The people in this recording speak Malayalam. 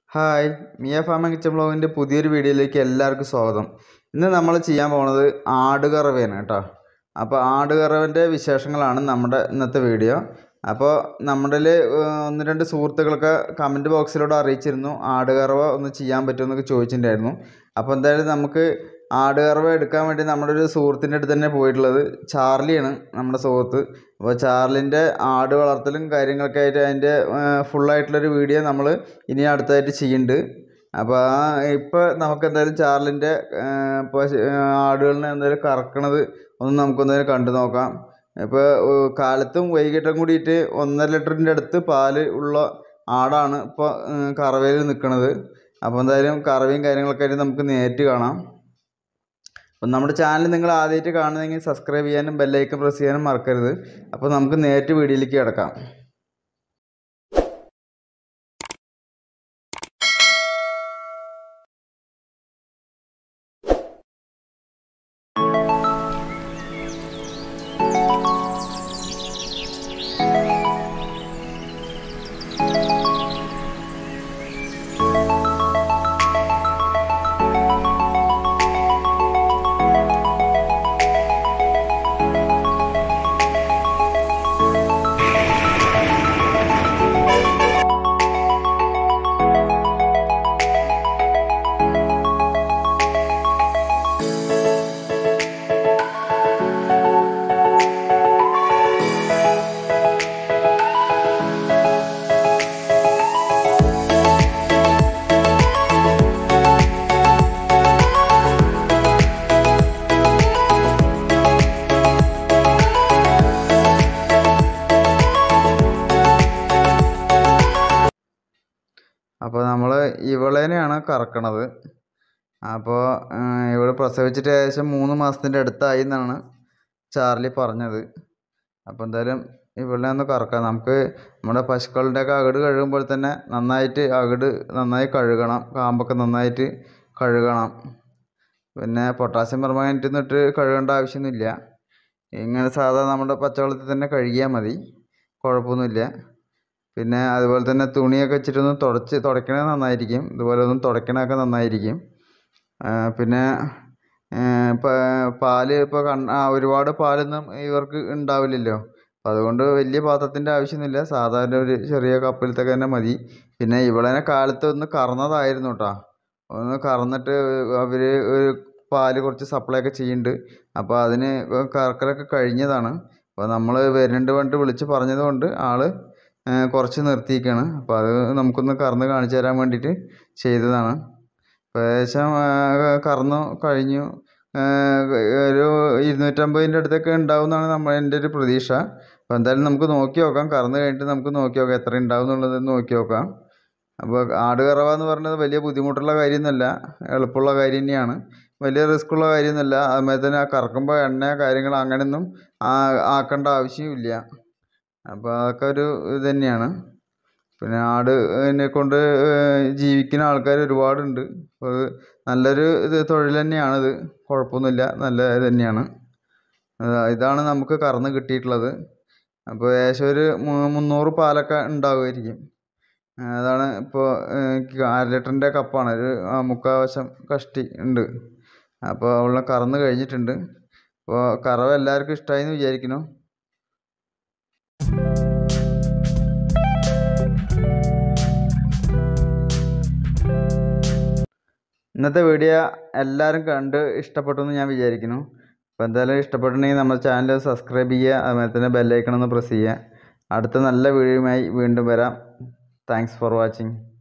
ഹായ് മിയ ഫാമിംഗ് കിച്ചൺ ബ്ലോഗിൻ്റെ പുതിയൊരു വീഡിയോയിലേക്ക് എല്ലാവർക്കും സ്വാഗതം ഇന്ന് നമ്മൾ ചെയ്യാൻ പോണത് ആടുകറവയാണ് കേട്ടോ അപ്പോൾ ആടുകറവൻ്റെ വിശേഷങ്ങളാണ് നമ്മുടെ ഇന്നത്തെ വീഡിയോ അപ്പോൾ നമ്മുടെ ഒന്ന് രണ്ട് സുഹൃത്തുക്കളൊക്കെ കമൻറ്റ് ബോക്സിലൂടെ അറിയിച്ചിരുന്നു ആടുകറവ ഒന്ന് ചെയ്യാൻ പറ്റുമെന്നൊക്കെ ചോദിച്ചിട്ടുണ്ടായിരുന്നു അപ്പോൾ എന്തായാലും നമുക്ക് ആടുകറവ എടുക്കാൻ വേണ്ടി നമ്മുടെ ഒരു സുഹൃത്തിൻ്റെ അടുത്ത് തന്നെ പോയിട്ടുള്ളത് ചാർലിയാണ് നമ്മുടെ സുഹൃത്ത് അപ്പോൾ ചാർലിൻ്റെ ആട് വളർത്തലും കാര്യങ്ങളൊക്കെ ആയിട്ട് അതിൻ്റെ ഫുള്ളായിട്ടുള്ളൊരു വീഡിയോ നമ്മൾ ഇനി അടുത്തായിട്ട് ചെയ്യുന്നുണ്ട് അപ്പോൾ ആ ഇപ്പോൾ നമുക്ക് എന്തായാലും ചാർലിൻ്റെ പശു ആടുകളിനെ എന്തായാലും കറക്കണത് ഒന്ന് നമുക്കൊന്നേരം കണ്ടു നോക്കാം ഇപ്പോൾ കാലത്തും വൈകിട്ടും കൂടിയിട്ട് ഒന്നര ലിറ്ററിൻ്റെ അടുത്ത് പാല് ഉള്ള ആടാണ് ഇപ്പോൾ കറവയിൽ നിൽക്കുന്നത് അപ്പോൾ എന്തായാലും കറവയും കാര്യങ്ങളൊക്കെ ആയിട്ട് നമുക്ക് നേരിട്ട് കാണാം അപ്പം നമ്മുടെ ചാനൽ നിങ്ങൾ ആദ്യമായിട്ട് കാണുന്നതെങ്കിൽ സബ്സ്ക്രൈബ് ചെയ്യാനും ബെല്ലൈക്കൺ പ്രസ് ചെയ്യാനും മറക്കരുത് അപ്പോൾ നമുക്ക് നേരിട്ട് വീഡിയോയിലേക്ക് കിടക്കാം അപ്പോൾ നമ്മൾ ഇവളേനെയാണ് കറക്കണത് അപ്പോൾ ഇവൾ പ്രസവിച്ചിട്ട് ഏകദേശം മൂന്ന് മാസത്തിൻ്റെ അടുത്തായി എന്നാണ് ചാർലി പറഞ്ഞത് അപ്പോൾ എന്തായാലും ഇവളെ ഒന്ന് കറക്കാം നമുക്ക് നമ്മുടെ പശുക്കളുടെയൊക്കെ അകിട് കഴുകുമ്പോൾ തന്നെ നന്നായിട്ട് അകിട് നന്നായി കഴുകണം കാമ്പൊക്കെ നന്നായിട്ട് കഴുകണം പിന്നെ പൊട്ടാസ്യം പെർമാനൻ്റ് എന്നിട്ട് കഴുകേണ്ട ആവശ്യമൊന്നുമില്ല ഇങ്ങനെ സാധാ നമ്മുടെ പച്ചവെള്ളത്തിൽ തന്നെ കഴുകിയാൽ മതി കുഴപ്പമൊന്നുമില്ല പിന്നെ അതുപോലെ തന്നെ തുണിയൊക്കെ വെച്ചിട്ടൊന്ന് തുടച്ച് തുടയ്ക്കണത് നന്നായിരിക്കും ഇതുപോലെ ഒന്ന് തുടയ്ക്കണതൊക്കെ നന്നായിരിക്കും പിന്നെ പാല് ഇപ്പോൾ കൺ ഒരുപാട് പാലൊന്നും ഇവർക്ക് ഉണ്ടാവില്ലല്ലോ അപ്പോൾ അതുകൊണ്ട് വലിയ പാത്രത്തിൻ്റെ ആവശ്യമൊന്നുമില്ല സാധാരണ ഒരു ചെറിയ കപ്പിലത്തൊക്കെ തന്നെ മതി പിന്നെ ഇവളെന്നെ കാലത്ത് ഒന്ന് കറന്നതായിരുന്നു കേട്ടോ ഒന്ന് കറന്നിട്ട് അവർ ഒരു പാല് കുറച്ച് സപ്ലൈ ഒക്കെ ചെയ്യുന്നുണ്ട് അപ്പോൾ അതിന് കറക്കലൊക്കെ കഴിഞ്ഞതാണ് അപ്പോൾ നമ്മൾ വരുന്നുണ്ട് പറഞ്ഞിട്ട് വിളിച്ച് പറഞ്ഞത് കൊണ്ട് ആൾ കുറച്ച് നിർത്തിയിരിക്കുകയാണ് അപ്പോൾ അത് നമുക്കൊന്ന് കറന്ന് കാണിച്ചു തരാൻ വേണ്ടിയിട്ട് ചെയ്തതാണ് ഇപ്പോൾ ഏകദേശം കറന്നു കഴിഞ്ഞു ഒരു ഇരുന്നൂറ്റമ്പതിൻ്റെ അടുത്തൊക്കെ ഉണ്ടാവും എന്നാണ് നമ്മൾ എൻ്റെ ഒരു പ്രതീക്ഷ അപ്പോൾ എന്തായാലും നമുക്ക് നോക്കി നോക്കാം കറന്ന് കഴിഞ്ഞിട്ട് നമുക്ക് നോക്കി നോക്കാം എത്ര ഉണ്ടാവും എന്നുള്ളത് നോക്കി നോക്കാം അപ്പോൾ ആട് കറവ എന്ന് പറയുന്നത് വലിയ ബുദ്ധിമുട്ടുള്ള കാര്യമൊന്നുമല്ല എളുപ്പമുള്ള കാര്യം തന്നെയാണ് വലിയ റിസ്ക് ഉള്ള കാര്യമൊന്നുമല്ല അതുമാതിരി തന്നെ കറക്കുമ്പോൾ എണ്ണ കാര്യങ്ങൾ അങ്ങനെയൊന്നും ആക്കേണ്ട ആവശ്യമില്ല അപ്പോൾ അതൊക്കെ ഒരു ഇത് തന്നെയാണ് പിന്നെ ആടിനെ കൊണ്ട് ജീവിക്കുന്ന ആൾക്കാർ ഒരുപാടുണ്ട് അപ്പോൾ നല്ലൊരു ഇത് തൊഴിൽ തന്നെയാണിത് കുഴപ്പമൊന്നുമില്ല നല്ല ഇത് തന്നെയാണ് ഇതാണ് നമുക്ക് കറന്ന് കിട്ടിയിട്ടുള്ളത് അപ്പോൾ ഏകദേശം ഒരു മുന്നൂറ് പാലൊക്കെ ഉണ്ടാകുമായിരിക്കും അതാണ് ഇപ്പോൾ അര ലിറ്ററിൻ്റെ കപ്പാണ് ഒരു മുക്കാൽ വശം കഷ്ടി ഉണ്ട് അപ്പോൾ അവളെ കറന്ന് കഴിഞ്ഞിട്ടുണ്ട് അപ്പോൾ കറവ എല്ലാവർക്കും ഇഷ്ടമായി എന്ന് വിചാരിക്കുന്നു ഇന്നത്തെ വീഡിയോ എല്ലാവരും കണ്ട് ഇഷ്ടപ്പെട്ടു എന്ന് ഞാൻ വിചാരിക്കുന്നു അപ്പോൾ എന്തായാലും ഇഷ്ടപ്പെട്ടിട്ടുണ്ടെങ്കിൽ നമ്മുടെ ചാനൽ സബ്സ്ക്രൈബ് ചെയ്യുക അതുപോലെ തന്നെ ബെല്ലൈക്കൺ ഒന്ന് പ്രസ് ചെയ്യുക അടുത്ത നല്ല വീഡിയോയുമായി വീണ്ടും വരാം താങ്ക്സ് ഫോർ വാച്ചിങ്